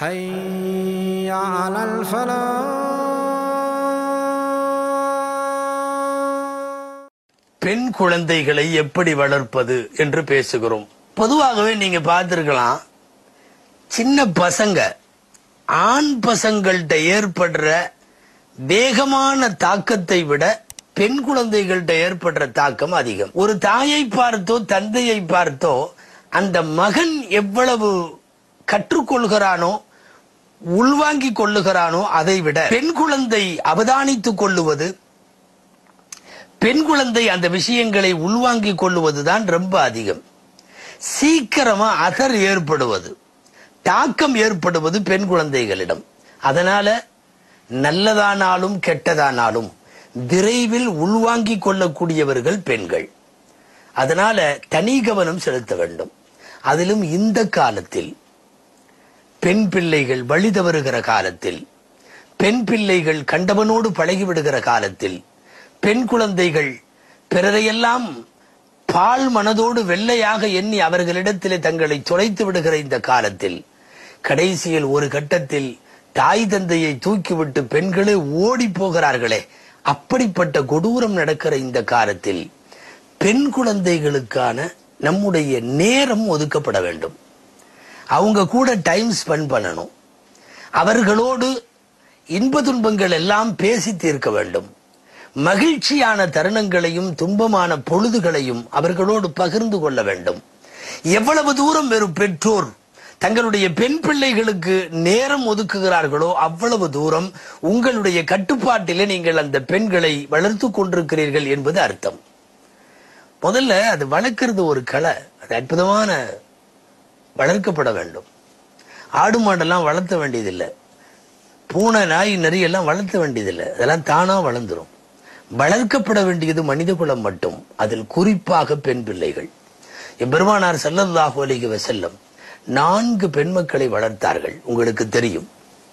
حي على الفلاح பெண் குழந்தைகளை எப்படி வளர்ப்பது என்று பேசுகிறோம் பொதுவாகவே நீங்க பார்த்திருக்கலாம் சின்ன பசங்க ஆண் பசங்கள்கிட்ட ஏற்படுற வேகமான தாக்கத்தை விட பெண் குழந்தைகள்கிட்ட ஏற்படுற தாக்கம் அதிகம் ஒரு தாயை பார்த்தோ தந்தையை பார்த்தோ அந்த மகன் எவ்வளவு கற்றுக்கொள்கிறானோ உள்வாங்கிக் கொள்ளுகிறானோ அதை விட பெண் குழந்தை அவதானித்துக் கொள்ளுவது பெண் குழந்தை அந்த விஷயங்களை உள்வாங்கிக் கொள்ளுவதுதான் ரொம்ப அதிகம் சீக்கிரமா அகர் ஏற்படுவது தாக்கம் ஏற்படுவது பெண் குழந்தைகளிடம் அதனால நல்லதானாலும் கெட்டதானாலும் விரைவில் உள்வாங்கிக் கொள்ளக்கூடியவர்கள் பெண்கள் அதனால தனி கவனம் செலுத்த வேண்டும் அதிலும் இந்த காலத்தில் பெண் பிள்ளைகள் வழி தவறுகிற காலத்தில் பெண் பிள்ளைகள் கண்டவனோடு பழகிவிடுகிற காலத்தில் பெண் குழந்தைகள் பிறரையெல்லாம் பால் மனதோடு வெள்ளையாக எண்ணி அவர்களிடத்திலே தங்களை தொலைத்து விடுகிற இந்த காலத்தில் கடைசியில் ஒரு கட்டத்தில் தாய் தந்தையை தூக்கிவிட்டு பெண்களே ஓடி போகிறார்களே அப்படிப்பட்ட கொடூரம் நடக்கிற இந்த காலத்தில் பெண் குழந்தைகளுக்கான நம்முடைய நேரம் ஒதுக்கப்பட வேண்டும் அவங்க கூட டைம் ஸ்பெண்ட் பண்ணணும் அவர்களோடு இன்ப துன்பங்கள் எல்லாம் பேசி தீர்க்க வேண்டும் மகிழ்ச்சியான தருணங்களையும் துன்பமான பொழுதுகளையும் அவர்களோடு பகிர்ந்து கொள்ள வேண்டும் எவ்வளவு தூரம் வெறும் பெற்றோர் தங்களுடைய பெண் பிள்ளைகளுக்கு நேரம் ஒதுக்குகிறார்களோ அவ்வளவு தூரம் உங்களுடைய கட்டுப்பாட்டிலே நீங்கள் அந்த பெண்களை வளர்த்து கொண்டிருக்கிறீர்கள் என்பது அர்த்தம் முதல்ல அது வளர்க்கிறது ஒரு கலை அது அற்புதமான வளர்க்கப்பட வேண்டும் ஆடு மாடெல்லாம் வளர்த்த வேண்டியதில்லை பூனை நாய் நரி எல்லாம் வளர்த்த வேண்டியதில்லை அதெல்லாம் தானா வளர்ந்துரும் வளர்க்கப்பட வேண்டியது மனித குலம் மட்டும் அதில் குறிப்பாக பெண் பிள்ளைகள் எம்பெருமானார் ஸல்லல்லாஹு அலைஹி வஸல்லம் நான்கு பெண் மக்களை வளர்த்தார்கள் உங்களுக்கு தெரியும்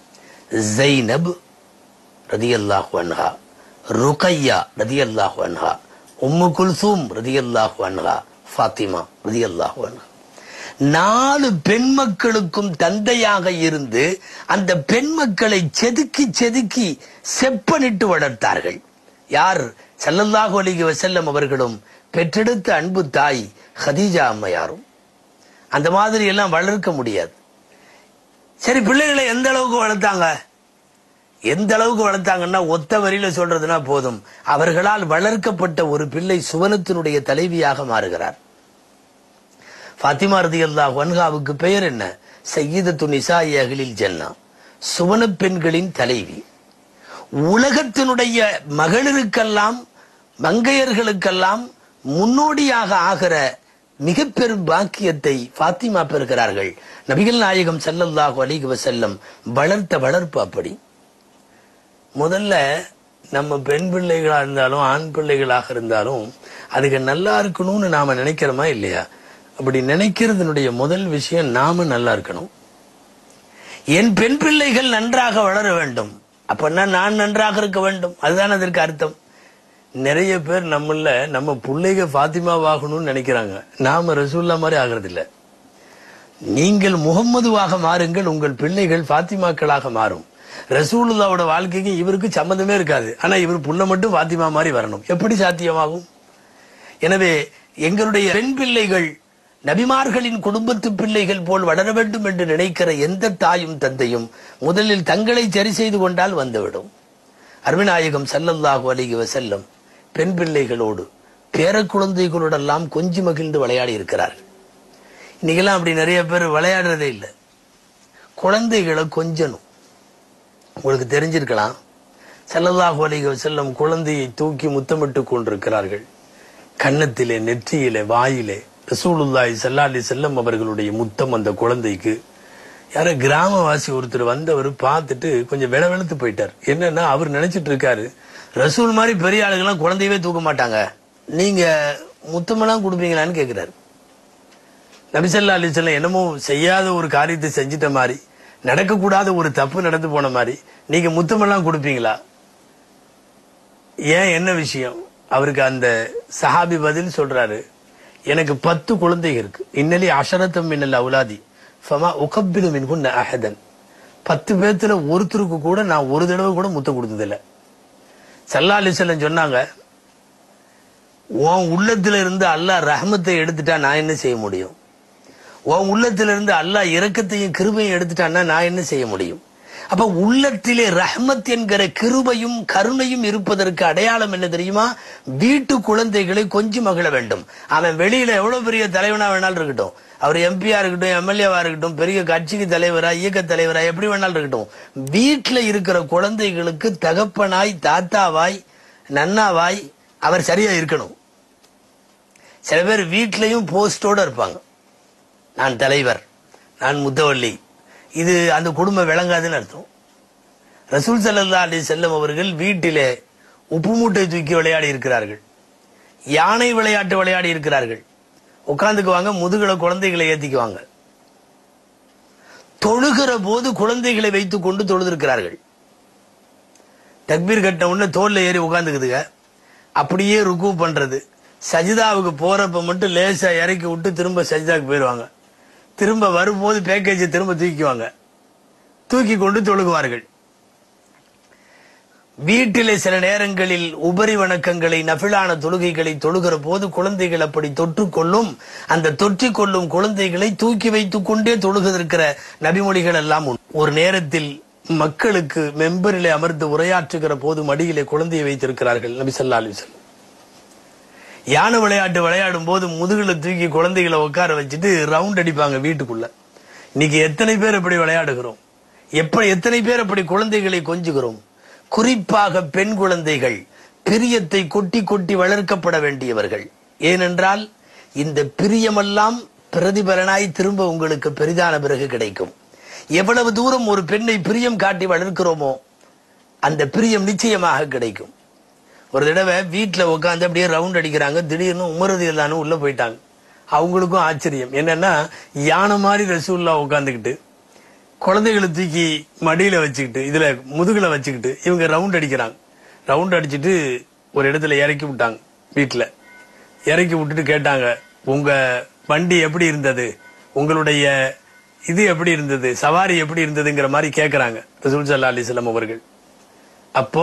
ஜைனப் ரதியல்லாஹு அன்ஹா ருகையா ரதியல்லாஹு அன்ஹா உம்மு குல்சூம் ரதியல்லாஹு அன்ஹா ஃபாத்திமா ரதியல்லாஹு அன்ஹா நாலு பெண் மக்களுக்கும் தந்தையாக இருந்து அந்த பெண் மக்களை செதுக்கி செதுக்கி செப்பனிட்டு வளர்த்தார்கள் யார் ஸல்லல்லாஹு அலைஹி வஸல்லம் அவர்களும் பெற்றெடுத்த அன்பு தாய் ஹதீஜா அம்மையாரும் அந்த மாதிரி எல்லாம் வளர்க்க முடியாது சரி பிள்ளைகளை எந்த அளவுக்கு வளர்த்தாங்க எந்த அளவுக்கு வளர்த்தாங்கன்னா ஒத்த வரியில சொல்றதுனா போதும் அவர்களால் வளர்க்கப்பட்ட ஒரு பிள்ளை சுவனத்தினுடைய தலைவியாக மாறுகிறார் ஃபாத்திமா ரதியல்லாஹு அன்ஹாவுக்கு பெயர் என்ன சையீதத்து நிசாயி அகிலில் ஜன்னா சுவன பெண்களின் தலைவி உலகத்தினுடைய மகளிருக்கெல்லாம் மங்கையர்களுக்கெல்லாம் முன்னோடியாக ஆகிற மிக பெரும் பாக்கியத்தை ஃபாத்திமா பெறுகிறார்கள் நபிகள் நாயகம் ஸல்லல்லாஹு அலைஹி வஸல்லம் வளர்த்த வளர்ப்பு அப்படி முதல்ல நம்ம பெண் பிள்ளைகளா இருந்தாலும் ஆண் பிள்ளைகளாக இருந்தாலும் அதுக்கு நல்லா இருக்கணும்னு நாம நினைக்கிறோமா இல்லையா அப்படி நினைக்கிறதுனுடைய முதல் விஷயம் நாம நல்லா இருக்கணும் என் பெண் பிள்ளைகள் நன்றாக வளர வேண்டும் அப்படின்னா நான் நன்றாக இருக்க வேண்டும் அதுதான் அதற்கு அர்த்தம் நிறைய பேர் நம்மள நம்ம பிள்ளைக ஃபாத்திமாவாகணும்னு நினைக்கிறாங்க நாம ரசூல்லா மாதிரி ஆகிறது இல்ல நீங்கள் முகம்மதுவாக மாறுங்கள் உங்கள் பிள்ளைகள் ஃபாத்திமாக்களாக மாறும் ரசூலுல்லாவோட வாழ்க்கைக்கு இவருக்கு சம்மந்தமே இருக்காது ஆனா இவர் புள்ள மட்டும் ஃபாத்திமா மாதிரி வரணும் எப்படி சாத்தியமாகும் எனவே எங்களுடைய பெண் பிள்ளைகள் நபிமார்களின் குடும்பத்து பிள்ளைகள் போல் வளர வேண்டும் என்று நினைக்கிற எந்த தாயும் தந்தையும் முதலில் தங்களை சரி செய்து கொண்டால் வந்துவிடும் அருவிநாயகம் ஸல்லல்லாஹு அலைஹி வஸல்லம் பெண் பிள்ளைகளோடு பேர குழந்தைகளோடெல்லாம் கொஞ்சி மகிழ்ந்து விளையாடி இருக்கிறார்கள் இன்னைக்கெல்லாம் அப்படி நிறைய பேர் விளையாடுறதே இல்லை குழந்தைகளை கொஞ்சணும் உங்களுக்கு தெரிஞ்சிருக்கலாம் ஸல்லல்லாஹு அலைஹி வஸல்லம் குழந்தையை தூக்கி முத்தமிட்டு கொண்டிருக்கிறார்கள் கன்னத்திலே நெற்றியிலே வாயிலே ரசூலுல்லாஹி ஸல்லல்லாஹு அலைஹி வஸல்லம் அவர்களுடைய முத்தம் அந்த குழந்தைக்கு யாரோ கிராமவாசி ஒருத்தர் வந்தவர் பார்த்துட்டு கொஞ்சம் வெள வெளுத்து போயிட்டார் என்னன்னா அவர் நினைச்சிட்டு இருக்காரு ரசூல் மாதிரி பெரிய ஆளுங்கெல்லாம் குழந்தையவே தூக்க மாட்டாங்க நீங்க முத்தமெல்லாம் கொடுப்பீங்களான்னு கேக்குறாரு நபிசல்லா அலிசல்லம் என்னமோ செய்யாத ஒரு காரியத்தை செஞ்சிட்ட மாதிரி நடக்கக்கூடாத ஒரு தப்பு நடந்து போன மாதிரி நீங்க முத்தமெல்லாம் கொடுப்பீங்களா ஏன் என்ன விஷயம் அவருக்கு அந்த சஹாபி பதில் சொல்றாரு எனக்கு பத்து குழந்தைகள் இருக்கு இன்னலி அஷரத்தம் மின்னல் அவுலாதி ஃபமா உகப்பினு மின்ஹுன்ன அஹதன் பத்து பேத்துல ஒருத்தருக்கு கூட நான் ஒரு தடவை கூட முத்தம் கொடுத்ததில்ல சல்லா அலிசல்லம் சொன்னாங்க உன் உள்ளத்துல இருந்து அல்லாஹ் ரஹமத்தை எடுத்துட்டா நான் என்ன செய்ய முடியும் உன் உள்ளத்துல இருந்து அல்லாஹ் இரக்கத்தையும் கிருபையும் எடுத்துட்டான்னா நான் என்ன செய்ய முடியும் அப்ப உள்ளத்திலே ரஹ்மத் என்கிற கிருபையும் கருணையும் இருப்பதற்கு அடையாளம் என்ன தெரியுமா வீட்டு குழந்தைகளை கொஞ்சம் மகிழ வேண்டும் அவன் வெளியில எவ்வளவு பெரிய தலைவனா வேணாலும் இருக்கட்டும் அவர் எம்பியா இருக்கட்டும் எம்எல்ஏவா இருக்கட்டும் பெரிய கட்சிக்கு தலைவரா இயக்க தலைவரா எப்படி வேணாலும் இருக்கட்டும் வீட்டுல இருக்கிற குழந்தைகளுக்கு தகப்பனாய் தாத்தாவாய் நன்னாவாய் அவர் சரியா இருக்கணும் சில பேர் வீட்லயும் போஸ்டோட இருப்பாங்க நான் தலைவர் நான் முத்தவள்ளி இது அந்த குடும்பம் விளங்காதுன்னு அர்த்தம் ரசூல் சல்லா அலி செல்லம் அவர்கள் வீட்டிலே உப்பு மூட்டை தூக்கி விளையாடி இருக்கிறார்கள் யானை விளையாட்டு விளையாடி இருக்கிறார்கள் உட்காந்துக்குவாங்க முதுகுல குழந்தைகளை ஏத்திக்குவாங்க தொழுகிற போது குழந்தைகளை வைத்துக் கொண்டு தொழுதிருக்கிறார்கள் தக்பீர் கட்டின உடனே தோல்ல ஏறி உட்காந்துக்குதுங்க அப்படியே ருக்கு பண்றது சஜிதாவுக்கு போறப்ப மட்டும் லேசா இறக்கி விட்டு திரும்ப சஜிதாவுக்கு போயிடுவாங்க திரும்ப வரும்போது பேக்கேஜை திரும்ப தூக்கிக்குவாங்க தூக்கி கொண்டு தொழுகுவார்கள் வீட்டிலே சில நேரங்களில் உபரி வணக்கங்களை நபிலான தொழுகைகளை தொழுகிற போது குழந்தைகள் அப்படி தொற்றுக்கொள்ளும் அந்த தொற்றிக் கொள்ளும் குழந்தைகளை தூக்கி வைத்துக் கொண்டே தொழுகிறஇருக்கிற நபிமொழிகள் எல்லாம் உண்டு. ஒரு நேரத்தில் மக்களுக்கு மெம்பரிலே அமர்ந்து உரையாற்றுகிற போது மடியிலே குழந்தையை வைத்திருக்கிறார்கள் நபி ஸல்லல்லாஹு அலைஹி வஸல்லம் யானை விளையாட்டு விளையாடும் போது முதுகுல தூக்கி குழந்தைகளை உட்கார வச்சுட்டு ரவுண்ட் அடிப்பாங்க வீட்டுக்குள்ள இன்னைக்கு எத்தனை பேர் அப்படி விளையாடுகிறோம் எப்ப எத்தனை பேர் அப்படி குழந்தைகளை கொஞ்சுகிறோம் குறிப்பாக பெண் குழந்தைகள் பிரியத்தை கொட்டி கொட்டி வளர்க்கப்பட வேண்டியவர்கள் ஏனென்றால் இந்த பிரியமெல்லாம் பிரதிபலனாய் திரும்ப உங்களுக்கு பெரிதான பிறகு கிடைக்கும் எவ்வளவு தூரம் ஒரு பெண்ணை பிரியம் காட்டி வளர்க்கிறோமோ அந்த பிரியம் நிச்சயமாக கிடைக்கும் ஒரு தடவை வீட்டுல உட்காந்து அப்படியே ரவுண்ட் அடிக்கிறாங்க திடீர்னு உமரது எல்லான்னு உள்ள போயிட்டாங்க அவங்களுக்கும் ஆச்சரியம் என்னன்னா யானை மாதிரி ரசூல்லா உட்காந்துக்கிட்டு குழந்தைகளை தூக்கி மடியில வச்சுக்கிட்டு இதுல முதுகுல வச்சுக்கிட்டு இவங்க ரவுண்ட் அடிக்கிறாங்க ரவுண்ட் அடிச்சிட்டு ஒரு இடத்துல இறக்கி விட்டாங்க வீட்டுல இறக்கி விட்டுட்டு கேட்டாங்க உங்க வண்டி எப்படி இருந்தது உங்களுடைய இது எப்படி இருந்தது சவாரி எப்படி இருந்ததுங்கிற மாதிரி கேக்குறாங்க ரசூல் சல்லா அலிஸ்லாம் அவர்கள் அப்போ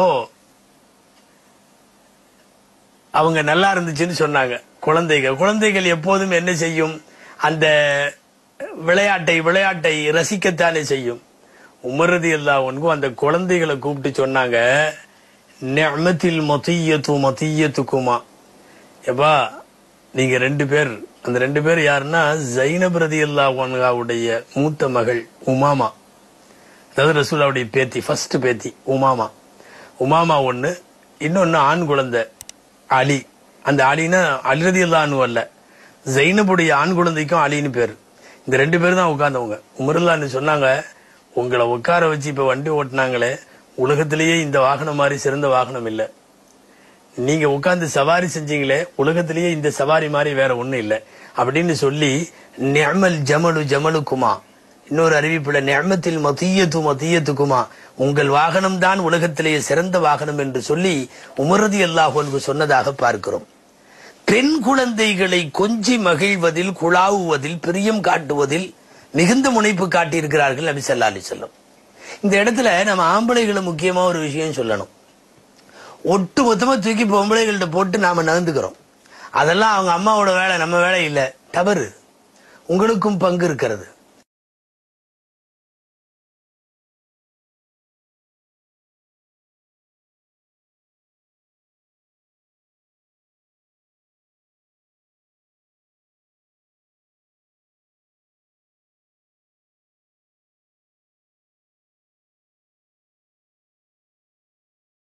அவங்க நல்லா இருந்துச்சுன்னு சொன்னாங்க குழந்தைகள் குழந்தைகள் எப்போதும் என்ன செய்யும் அந்த விளையாட்டை விளையாட்டை ரசிக்கத்தானே செய்யும் உமரதி எல்லா ஒன்றும் அந்த குழந்தைகளை கூப்பிட்டு சொன்னாங்க நிஅமத்தில் மத்தியத்து மத்தியத்துக்குமா எப்பா நீங்க ரெண்டு பேர் அந்த ரெண்டு பேர் யாருன்னா ஜைனப் ரதி உடைய மூத்த மகள் உமாமா அதாவது ரசூலாவுடைய பேத்தி ஃபர்ஸ்ட் பேத்தி உமாமா உமாமா ஒண்ணு இன்னொன்னு ஆண் குழந்தை அலி அந்த அலினா அலிரதி அல்லான்னு அல்ல ஜைனபுடைய ஆண் குழந்தைக்கும் அலின்னு பேர் இந்த ரெண்டு பேரும் தான் உட்கார்ந்தவங்க உமருல்லான்னு சொன்னாங்க உங்களை உட்கார வச்சு இப்ப வண்டி ஓட்டினாங்களே உலகத்திலேயே இந்த வாகனம் மாதிரி சிறந்த வாகனம் இல்ல நீங்க உட்கார்ந்து சவாரி செஞ்சீங்களே உலகத்திலேயே இந்த சவாரி மாதிரி வேற ஒண்ணும் இல்ல அப்படின்னு சொல்லி நிஅமல் ஜமலு ஜமலுக்குமா இன்னொரு அறிவிப்புல நியமத்தில் மத்தியத்து மத்தியத்துக்குமா உங்கள் வாகனம் தான் உலகத்திலேயே சிறந்த வாகனம் என்று சொல்லி உமரதி அல்லாஹு சொன்னதாக பார்க்கிறோம் பெண் குழந்தைகளை கொஞ்சி மகிழ்வதில் குழாவுவதில் பிரியம் காட்டுவதில் மிகுந்த முனைப்பு காட்டியிருக்கிறார்கள் நபி ஸல்லல்லாஹு அலைஹி வஸல்லம் இந்த இடத்துல நம்ம ஆம்பளைகளை முக்கியமா ஒரு விஷயம் சொல்லணும் ஒட்டு மொத்தமா தூக்கி பொம்பளைகள்ட்ட போட்டு நாம நகர்ந்துக்கிறோம் அதெல்லாம் அவங்க அம்மாவோட வேலை நம்ம வேலை இல்ல தவறு உங்களுக்கும் பங்கு இருக்கிறது